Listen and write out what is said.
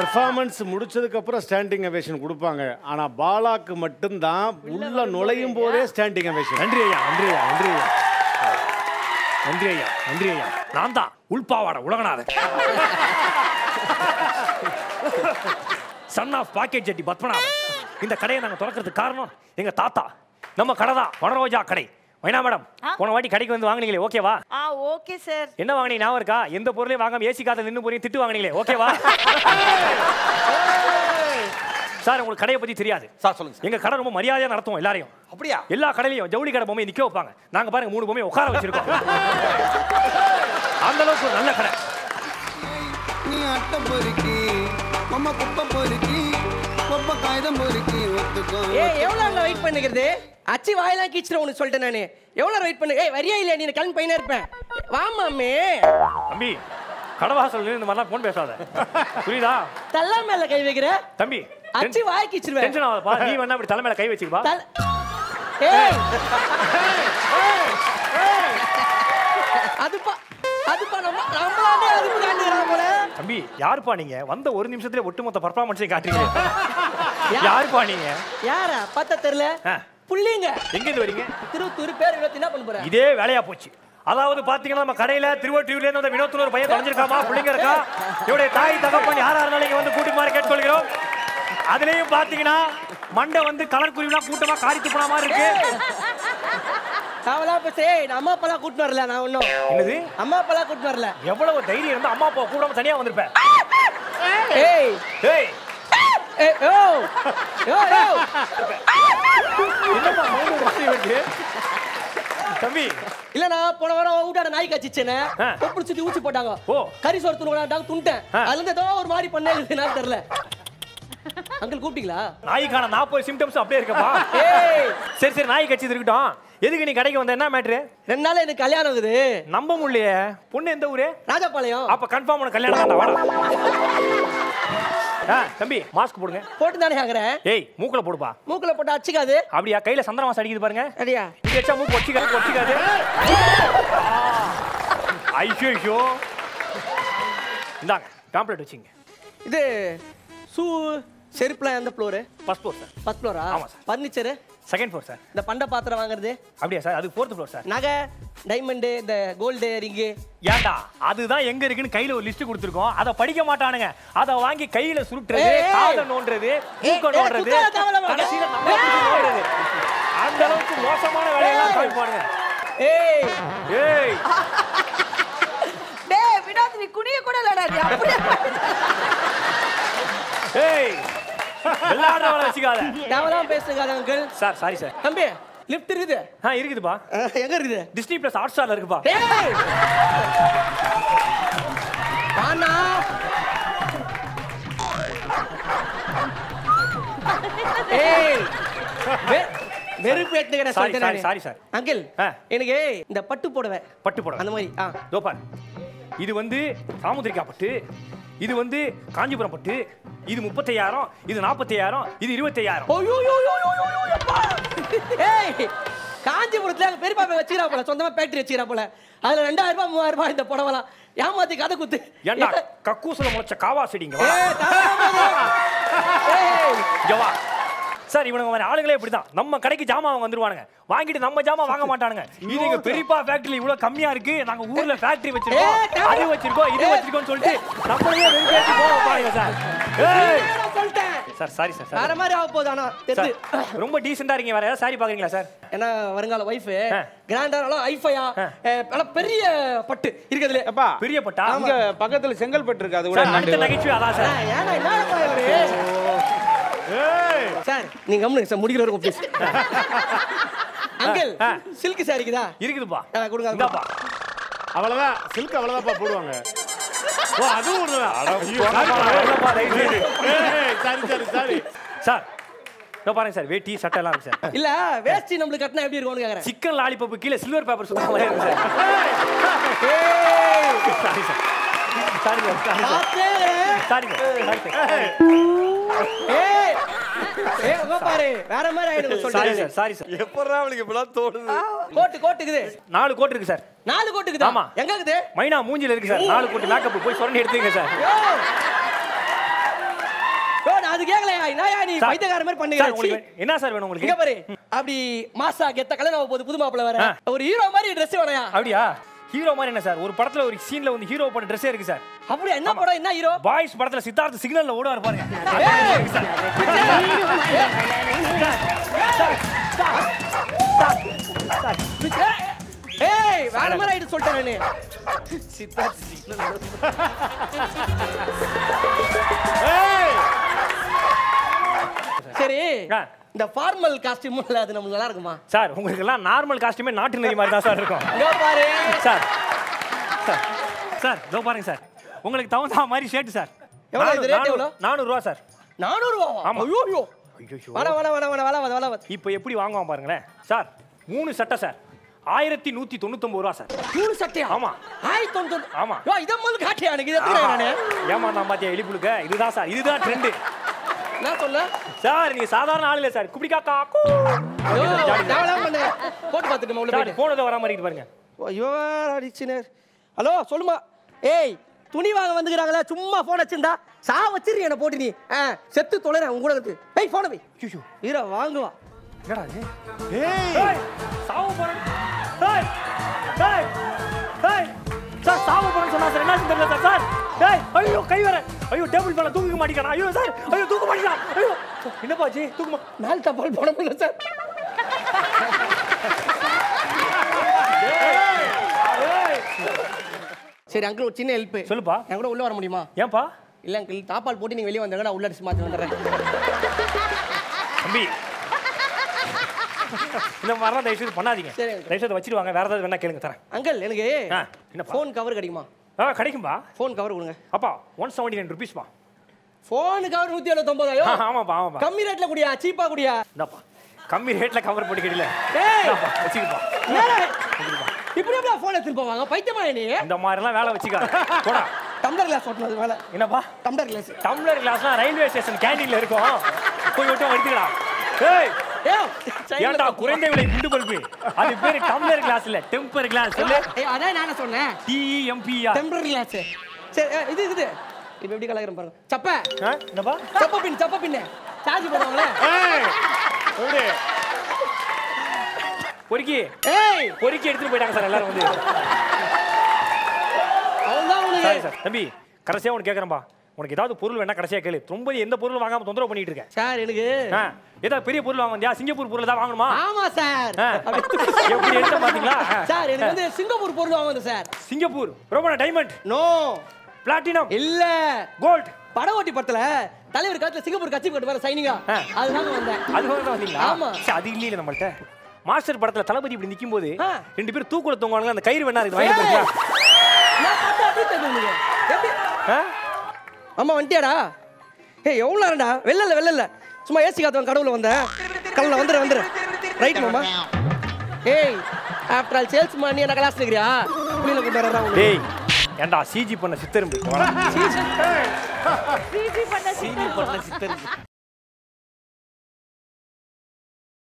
Performance முடிச்சதுக்கு அப்புறம் standing ovation கொடுப்பாங்க ஆனா பாலாக்கு மட்டும்தான் உள்ள நுழையும் போதே ஸ்டாண்டிங் அவேஷன் நன்றி ஐயா நன்றி ஐயா நன்றி ஐயா நன்றி ஐயா நன்றி ஐயா நான் தான் Ulpavadai Ulaganathan son of pocket Jetti Padmanabhan இந்த கடையை நாங்கள் திறக்கிறதுக்கு காரணம் எங்க தாத்தா நம்ம கடை தான் வனரோஜா கடை மைனா மேடம் போன வாட்டி கடைக்கு வந்து வாங்குனீங்களே ஓகேவா ஆ ஓகே சார் என்ன வாங்குனீங்க ஞாபகம் இருக்கா எந்த பொருளையும் வாங்காம ஏசி காத்த நின்று போறீங்க திட்டு வாங்குனீங்களே ஓகேவா சார் உங்களுக்கு கடையை பத்தி தெரியாது சார் சொல்லுங்க சார் எங்க கடை ரொம்ப மரியாதையா நடத்துவோம் எல்லாரையும் அப்படியா எல்லா கடையிலையும் ஜவுளி கடை பொம்மையை நிக்க வைப்பாங்க நாங்க பாருங்க மூணு பொம்மையை உட்கார வச்சிருக்கோம் அந்த அளவுக்கு ஒரு நல்ல கடை நீ அட்டை பொறுக்கி அம்மா குப்பை பொறுக்கி குப்பை காகிதம் பொறுக்கி ஒத்துக்கோ ஏ எவ்வளோ அங்கே வெயிட் பண்ணுகிறது அச்சி வாயெல்லாம் கீச்சிடும் உனக்கு சொல்லிட்டேன் நான் எவ்வளோ வெயிட் பண்ணு ஏய் வரியா இல்லையா நீ கிளம்பி பையனா இருப்பேன் வாமாமே தம்பி கடவாசல் இந்த மாதிரிலாம் போன் பேசாத புரியுதா தள்ளா மேல கை வைக்கிற தம்பி அச்சி வாய் கீச்சிருவேன் டென்ஷன் ஆகாதப்பா நீ வேணா அப்படி தலை மேல கை வச்சுக்கப்பா தல் ஏய் அதுப்பா அதுப்பா நம்ம நம்மளாண்டே அதுக்கு காட்டுகிறான் போல தம்பி யாருப்பா நீங்க வந்த ஒரு நிமிஷத்துல ஒட்டுமொத்த பர்ஃபார்மன்ஸையும் காட்டுறீங்க யாருப்பா நீங்க யாரா பார்த்தா தெரியல ஆ. புள்ளிங்க எங்க இருந்து வரீங்க திருத்தூர் பேர் இருபத்தி என்ன பண்ண போற இதே வேலையா போச்சு அதாவது பாத்தீங்கன்னா நம்ம கடையில திருவொற்றியூர்ல இருந்து வந்த வினோத்னு ஒரு பையன் தொலைஞ்சிருக்காமா பிள்ளைங்க இருக்கா இவருடைய தாய் தகப்பன் யாரா இருந்தாலும் இங்க வந்து கூட்டிட்டு மாதிரி கேட்டுக்கொள்கிறோம் அதுலயும் பாத்தீங்கன்னா மண்டை வந்து கலர் குருவிலாம் கூட்டமா காரி துப்புன மாதிரி இருக்கு அவளா பேச ஏய் நான் அம்மா அப்பாலாம் கூட்டிட்டு வரல நான் ஒன்றும் என்னது அம்மா அப்பாலாம் கூட்டிட்டு வரல எவ்வளவு தைரியம் இருந்தா அம்மா அப்பா கூடாம தனியா வந்திருப்பேன் ஏய் ஏய் ஏய் ஓ யோ யோ என்னப்பா sound வருது இவனுக்கு? தம்பி இல்ல நான் போன வாரம் ஊட்டாட நாய் கச்சிச்சேனே ஆ. தொப்புள் சுத்தி ஊசி போட்டாங்க ஓ. கறி சோறு துணுடாங்க துண்டேன் ஆ. அதுல இருந்து ஏதோ ஒரு மாதிரி பண்ணேன் நான் தெரியல அங்கிள் கூப்பிட்டீங்களா நாய்க்கான நாற்பது சிம்டம்ஸ் அப்படியே இருக்கப்பா ஏய் சரி சரி நாய் கட்சி இருக்கட்டும் எதுக்கு நீ கடைக்கு வந்த என்ன மேட்ரு ரெண்டு நாள் எனக்கு கல்யாணம் ஆகுது நம்ப முடியலையே பொண்ணு எந்த ஊரு ராஜாபாளையம் அப்ப கன்ஃபார்ம் உனக்கு கல்யாணம் தான்டா வாடா ஆ, தம்பி மாஸ்க் போடுங்க போட்டு தானே ஆகுறேன் ஏய் மூக்குல போடுப்பா மூக்குல போட்டு அடிச்சுக்காது அப்படியா கையில சந்திரமாசம் அடிக்குது பாருங்க அடியா இது வச்சா மூக்கு ஒச்சிக்காது ஒச்சிக்காது ஐயோ ஐயோ இந்தாங்க டாம்ப்ளேட் வச்சுங்க இது ஷூ செருப்புலாம் எந்த floor first floor sir first ஃப்ளோரா ஆமா sir. Furniture second floor sir இந்த பண்டை பாத்திரம் வாங்குறது அப்படியா சார் அது ஃபோர்த் ஃப்ளோர் சார் நகை டைமண்டு இந்த கோல்டு ரிங்கு ஏன்டா அதுதான் எங்க இருக்குன்னு கையில ஒரு லிஸ்ட் கொடுத்துருக்கோம் அதை படிக்க மாட்டானுங்க அதை வாங்கி கையில சுருட்டுறது ஏய், ஏய். காதை நோண்டுறது மூக்க ஏய், நோண்டுறது குத்தாத தேவையில்லாம. கடைசியில நம்ம பிடிச்சி நோண்டுறது அந்த அளவுக்கு மோசமான வேலையெல்லாம் காமிப்பானுங்க ஏய் ஏய் டேய் வினோத் நீ குனிய கூட இல்லடா நீ அப்படியே ஏய் விளையாடுற வேலை வச்சுக்காத தேவையில்லாம பேசுங்க அங்கிள் சார் சாரி சார் தம்பி லிஃப்ட் இருக்குது ஆ இருக்குதுப்பா அஹ், எங்க இருக்குது டிஸ்னி பிளஸ் ஹாட் ஸ்டார்ல இருக்குப்பா ஏய் அண்ணா ஏய் வெ- வெறுப்பு ஏத்துக்கிற Sorry, சொல்லிட்டேன் sorry, sorry, sir. அங்கிள் ஆ. எனக்கு இந்த பட்டு புடவை பட்டு போட அந்த மாதிரி ஆ இதோ பாரு இது வந்து சாமுத்திரிக்கா பட்டு இது வந்து காஞ்சிபுரம் பட்டு இது முப்பத்தையாயிரம் இது நாற்பத்தையாயிரம் இது இருபத்தையாயிரம் ஓ யோ யோ யோ யோ யோ யோ யப்பா. ஏய் காஞ்சிபுரத்துல எங்க பெரியப்பா போய் வச்சுக்கிறா போல சொந்தமா ஃபேக்டரி வச்சுக்கிறா போல அதுல ரெண்டாயிரம் ரூபாய் மூவாயிரம் ரூபாய் இந்த புடவலாம் ஏமாத்தி கதை குத்து ஏண்டா கக்கூசுல முளைச்ச காவா செடிங்க வா. ஏய், தாராளமா. ஏய் இங்க வா சார் இவனுங்க மாதிரி ஆளுங்களே இப்படிதான் நம்ம கடைக்கு ஜாமான் அவங்க வந்துருவானுங்க வாங்கிட்டு நம்ம ஜாமான் வாங்க மாட்டானுங்க இது எங்க பெரியப்பா ஃபேக்டரி இவ்வளவு கம்மியா இருக்கு நாங்க ஊர்ல ஃபேக்டரி வச்சிருக்கோம் ஏய், தேவை- அது வச்சிருக்கோம் இது வச்சிருக்கோம்னு சொல்லிட்டு நம்மளையே வெறுப்பேத்தி போக பாருங்க சார் ஏய் நான் சொல்லிட்டேன் சார் சாரி சார் வேற சார் மாதிரி ஆக போகுது ஆனா தெரியுது சார் ரொம்ப டீசெண்டா இருக்கீங்க வேற ஏதாவது சாரி பாக்குறீங்களா சார் ஏன்னா வருங்கால ஒய்ஃப் ஆ. கிராண்டா நல்லா ஐஃபையா நல்லா பெரிய பட்டு இருக்குதுல அப்பா பெரிய பட்டா இங்க பக்கத்துல செங்கல்பட்டு இருக்கு அது கூட சார் அடுத்த நகைச்சுவை அதான் சார் ஏன்னா என்ன இவரு சார் நீங்க கம்முனுங்க சார் முடிக்கிற வரைக்கும் ப்ளீஸ் அங்கிள் ஆ. சில்க் சாரி இருக்குதா இருக்குதுப்பா ஆ, கொடுங்க, அது இந்தாப்பா அவ்வளவுதான் சில்க் அவ்வளவுதான்ப்பா போடுவாங்க ஓ அதுவும் ஒண்ணுதான் ஐயோ, போங்கப்பா, sorry. போங்கப்பா, தயவு செய்து. ஏய், சரி சரி சரி சார் இதோ பாருங்க சார் வேட்டி சட்டை எல்லாம் இருக்கு சார் இல்ல வேஷ்டி நம்மளுக்கு கட்டினா எப்படி இருக்கும்னு கேக்குறேன் சிக்கன் லாலிபப் கீழே சில்வர் பேப்பர் சுத்தமா மாதிரி இருக்கு சார் ஏய், sorry sir sorry sir sorry sir பார்த்தே. சாரி சார் சாரி சார் ஏய், ஏய், உங்க பாரு வேற மாதிரி ஆயிடுங்க சாரி சொல்லிட்டு சார் சாரி சார் எப்படா அவளுக்கு இப்படிலாம் தோணுது கோட்டு கோட்டு இருக்குது நாலு கோட் இருக்கு சார் நாலு கோட்டு இருக்குதா ஆமா. எங்க இருக்குது மைனா மூஞ்சில இருக்கு சார் நாலு கோட்டு மேக்கப் போய் சொரணி எடுத்துங்க சார் யோ. அது கேக்கலையா என்னயா நீ சார், பைத்தியக்கார மாதிரி சார், பண்ணுங்க உங்களுக்கு என்ன சார் வேணும் இங்க உங்களுக்கு பாரு அப்படி மாசா கெத்த கல்யாணம் ஆக போகுது புது மாப்பிள்ள வேற ஆ. ஒரு ஹீரோ மாதிரி Dress வேணையா அப்படியா ஹீரோ மாதிரி என்ன சார் ஒரு படத்துல ஒரு சீன்ல வந்து ஹீரோ போட்ட ட்ரெஸ்ஸே இருக்கு சார் அப்படியா என்ன படம் என்ன ஹீரோ பாய்ஸ் படத்துல சித்தார்த்த சிக்னல்ல ஓடுவார் பாருங்க ஏய் வேற மாதிரி ஆயிட்டு சொல்லிட்டேன் நானு சித்தார்த் சரி ஆ. இந்த ஃபார்மல் காஸ்டியூம்ல அது நமக்கு நல்லா இருக்குமா சார் உங்களுக்கு எல்லாம் நார்மல் காஸ்டியூமே நாட்டு நதி மாதிரி தான் சார் இருக்கும் இங்க பாரு சார் சார் சார் இதோ பாருங்க சார் உங்களுக்கு தகுந்த மாதிரி ஷர்ட் சார் எவ்வளவு இது rate எவ்வளவு? நானூறு ரூபா சார் நானூறு ரூபாவா ஆமா. ஐயோ ஐயோ ஐயோ வர வர வர வர வர வர வர இப்போ எப்படி வாங்குவான் பாருங்களேன் சார் மூணு சட்டை சார் ஆயிரத்தி நூத்தி தொண்ணூத்தொன்பது ரூபா சார் மூணு சட்டையா ஆமா. ஆயிரத்தி தொண்ணூத்தி ஆமா. யோ இதை முதல்ல காட்டியா எனக்கு இதை எடுத்துக்கிறேன் நானு ஏமா நான் பாத்தியா எலிப்புழுக்க இதுதான் சார் இதுதான் ட்ரெண்டு என்ன சொன்ன சார் நீ சாதாரண ஆள் இல்ல சார் குப்பி காக்கா கூ. ஐயோ தேவலாம் பண்ணு போட்டு பார்த்துட்டு உள்ள சார் போயிட்டு போனதை வர மாதிரி இருக்கு பாருங்க ஐயோ அடிச்சுனர் ஹலோ சொல்லுமா ஏய் துணி வாங்க வந்துக்கிறாங்களே சும்மா போன் வச்சிருந்தா சா வச்சிரு என்ன போட்டு நீ ஆ செத்து தொலைறேன் உங்க கூட இருந்து ஏய் போன போய் ஐயோ வீர வாங்குவா என்னடா இது ஏய் சாவு போறேன் ஏய் ஏய் ஏய் சார் சாவு போறேன்னு சொன்னா சார் என்ன தெரியல சார் சார் ஏய் ஐயோ கை வர ஐயோ டேபிள் மேல தூக்க மாட்டேங்கிறான் ஐயோ சார் ஐயோ தூக்க மாட்டேங்கிறான் ஐயோ என்னப்பாச்சு தூக்க மா மேல் தப்பால் போட முடியல சார் சரி அங்கிள் ஒரு சின்ன ஹெல்ப் சொல்லுப்பா என் கூட உள்ள வர முடியுமா ஏன்பா இல்ல அங்கிள் தாப்பால் போட்டு நீங்க வெளியே வந்தாங்க நான் உள்ள அடிச்சு மாத்தி வந்துடுறேன் தம்பி இந்த மாதிரிலாம் தயவு செய்து பண்ணாதீங்க சரி. தயவு செய்து வச்சிட்டு வாங்க வேற ஏதாவது வேணா கேளுங்க தரேன் அங்கிள் எனக்கு ஆ, என்னப்பா? ஃபோன் கவர் கிடைக்குமா ஆ கிடைக்கும்பா ஃபோன் கவர் கொடுங்க அப்பா ஒன் செவன்டி நைன் ருபீஸ்ப்பா ஃபோன் கவர் நூத்தி எழுபத்தொன்பதாயோ ஆமாப்பா ஆமாப்பா கம்மி ரேட்ல குடியா சீப்பா குடியா இந்தாப்பா கம்மி ரேட்ல கவர் போட்டு கேட்டல ஏய் வச்சுக்கப்பா என்னடா? இப்படி எப்படியா ஃபோன் எடுத்துட்டு போவாங்க பைத்தியமா நீ இந்த மாதிரிலாம் வேலை வச்சுக்காத போடா டம்ளர் கிளாஸ் ஓட்டுனது மேல என்னப்பா டம்ளர் கிளாஸ் டம்ளர் கிளாஸ்லாம் ரயில்வே ஸ்டேஷன் கேண்டீன்ல இருக்கும் போய் விட்டு எடுத்துக்கடா ஏய் ஏன்டா குறைந்த விலை குண்டு பல்பு அது பேரு டம்ளர் கிளாஸ் இல்ல டெம்பர் கிளாஸ் சொல்லு அதான் நானே சொன்னேன் டிஇஎம்பிஆர் டெம்பரரி கிளாஸ் சரி ஏ, இது இது இப்ப எப்படி கலக்கிறேன் பாருங்க சப்ப என்னப்பா சப்ப பின் சப்ப பின் சார்ஜ் போடுவாங்களே ஏய் எப்படி பொறுக்கி ஏய் பொறுக்கி எடுத்துட்டு போயிட்டாங்க சார் எல்லாரும் வந்து அவங்க தான் சாரி உனக்கு சார் தம்பி கடைசியா உனக்கு கேட்கறேன்பா உனக்கு ஏதாவது பொருள் வேணா கடைசியா கேளு ரொம்ப எந்த பொருள் வாங்காம தொந்தரவு பண்ணிட்டு இருக்க சார் எனக்கு ஆ, ஏதாவது பெரிய பொருள் வாங்க வந்தியா சிங்கப்பூர் பொருள் தான் வாங்கணுமா ஆமா சார் ஆ, எப்படி எடுத்த பாத்தீங்களா ஆ. சார் எனக்கு வந்து சிங்கப்பூர் பொருள் வாங்க வந்து சார் சிங்கப்பூர் ரொம்ப டைமண்ட் நோ பிளாட்டினம் இல்ல கோல்ட் படம் ஓட்டி படத்துல தலைவர் காலத்துல சிங்கப்பூர் கட்சி கட்டு வர சைனிங்கா ஆ. அதுதான் வந்தேன் அது மாதிரி தான் வந்தீங்களா ஆமா. சரி, அது இல்லையில நம்மள்ட்ட மாஸ்டர் படத்துல தளபதி இப்படி நிக்கும் போது ஆ. ரெண்டு பேரும் தூக்குல தொங்குவாங்க அந்த கயிறு வேணா இருக்கு வாங்கி போறீங்களா நான் பார்த்தா அப்படியே தெரியுது உனக்கு. எப்படி ஆ? அம்மா வந்துட்டியாடா ஏய் எவ்வளோ நேரம்டா வெளில இல்லை வெளில இல்லை சும்மா ஏசி காத்தவன் கடவுள வந்தேன் கல்ல வந்துடு வந்துடு ரைட் மாமா ஏய் ஆஃப்டர் ஆல் சேல்ஸ் பண்ணி என்ன கிளாஸ் இருக்கிறியா புள்ளியில கொண்டு வரா டேய் ஏன்டா சிஜி பண்ண சித்தரும்பு பிஜி பண்ண சித்தர்